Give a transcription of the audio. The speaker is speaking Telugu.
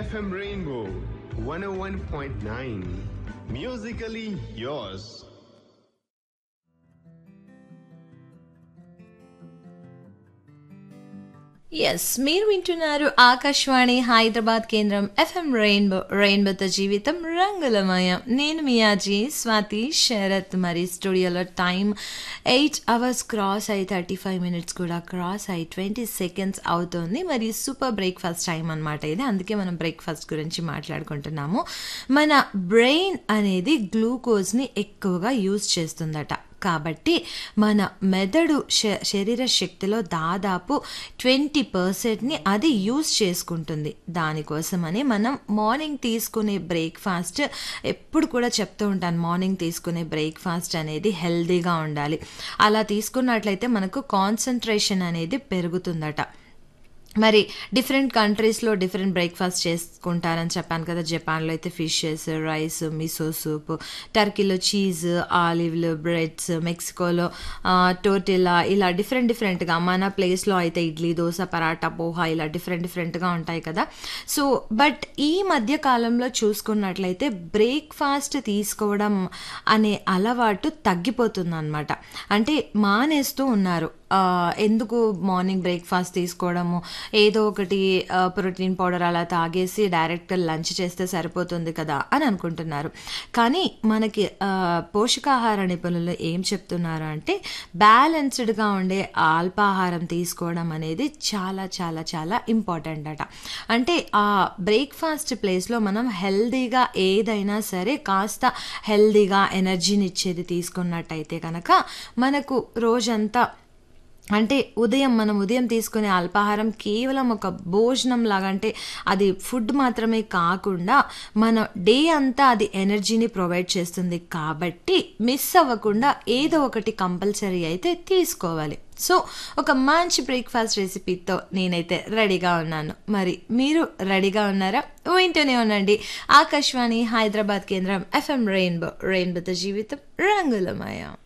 FM Rainbow 101.9. Musically yours. Yes మీరు వింటున్నారు ఆకాశవాణి హైదరాబాద్ కేంద్రం ఎఫ్ఎం రెయిన్బో రెయిన్బోతో జీవితం రంగులమయం నేను మియాజీ స్వాతి శరత్ మరి స్టూడియోలో టైం ఎయిట్ అవర్స్ క్రాస్ అయి థర్టీ ఫైవ్ మినిట్స్ కూడా క్రాస్ అయి ట్వంటీ సెకండ్స్ అవుతుంది మరి సూపర్ బ్రేక్ఫాస్ట్ టైం అనమాట ఇది అందుకే మనం బ్రేక్ఫాస్ట్ గురించి మాట్లాడుకుంటున్నాము మన బ్రెయిన్ అనేది గ్లూకోజ్ని ఎక్కువగా యూజ్ చేస్తుందట కాబట్టి మన మెదడు శ- శరీర శక్తిలో దాదాపు ట్వంటీ పర్సెంట్ని అది యూజ్ చేసుకుంటుంది దానికోసమని మనం మార్నింగ్ తీసుకునే బ్రేక్ఫాస్ట్ ఎప్పుడు కూడా చెప్తూ ఉంటాను మార్నింగ్ తీసుకునే బ్రేక్ఫాస్ట్ అనేది హెల్దీగా ఉండాలి అలా తీసుకున్నట్లయితే మనకు కాన్సన్ట్రేషన్ అనేది పెరుగుతుందట మరి డిఫరెంట్ కంట్రీస్లో డిఫరెంట్ బ్రేక్ఫాస్ట్ చేసుకుంటారని చెప్పాను కదా జపాన్లో అయితే ఫిషెస్ రైస్ మిసో సూప్ టర్కీలో చీజ్ ఆలివ్లు బ్రెడ్స్ మెక్సికోలో టోటిలా ఇలా డిఫరెంట్ డిఫరెంట్గా మన ప్లేస్లో అయితే ఇడ్లీ దోశ పరాటా పోహా ఇలా డిఫరెంట్ డిఫరెంట్గా ఉంటాయి కదా సో బట్ ఈ మధ్య కాలంలో చూసుకున్నట్లయితే బ్రేక్ఫాస్ట్ తీసుకోవడం అనే అలవాటు తగ్గిపోతుంది అనమాట అంటే మానేస్తూ ఉన్నారు ఆ, ఎందుకు మార్నింగ్ బ్రేక్ఫాస్ట్ తీసుకోవడము ఏదో ఒకటి ప్రోటీన్ పౌడర్ అలా తాగేసి డైరెక్ట్గా లంచ్ చేస్తే సరిపోతుంది కదా అని అనుకుంటున్నారు కానీ మనకి ఆ, పోషకాహార నిపుణులు ఏం చెప్తున్నారు అంటే బ్యాలెన్స్డ్గా ఉండే అల్పాహారం తీసుకోవడం అనేది చాలా చాలా చాలా ఇంపార్టెంట్ అట అంటే ఆ బ్రేక్ఫాస్ట్ ప్లేస్లో మనం హెల్దీగా ఏదైనా సరే కాస్త హెల్దీగా ఎనర్జీని ఇచ్చేది తీసుకున్నట్టయితే కనుక మనకు రోజంతా అంటే ఉదయం మనం ఉదయం తీసుకునే అల్పాహారం కేవలం ఒక భోజనం లాగా అంటే అది ఫుడ్ మాత్రమే కాకుండా మన డే అంతా అది ఎనర్జీని ప్రొవైడ్ చేస్తుంది కాబట్టి మిస్ అవ్వకుండా ఏదో ఒకటి కంపల్సరీ అయితే తీసుకోవాలి సో ఒక మంచి బ్రేక్ఫాస్ట్ రెసిపీతో నేనైతే రెడీగా ఉన్నాను మరి మీరు రెడీగా ఉన్నారా వింటూనే ఉండండి ఆకాశవాణి హైదరాబాద్ కేంద్రం ఎఫ్ఎం రెయిన్బో రెయిన్బోతో జీవితం రంగులమయం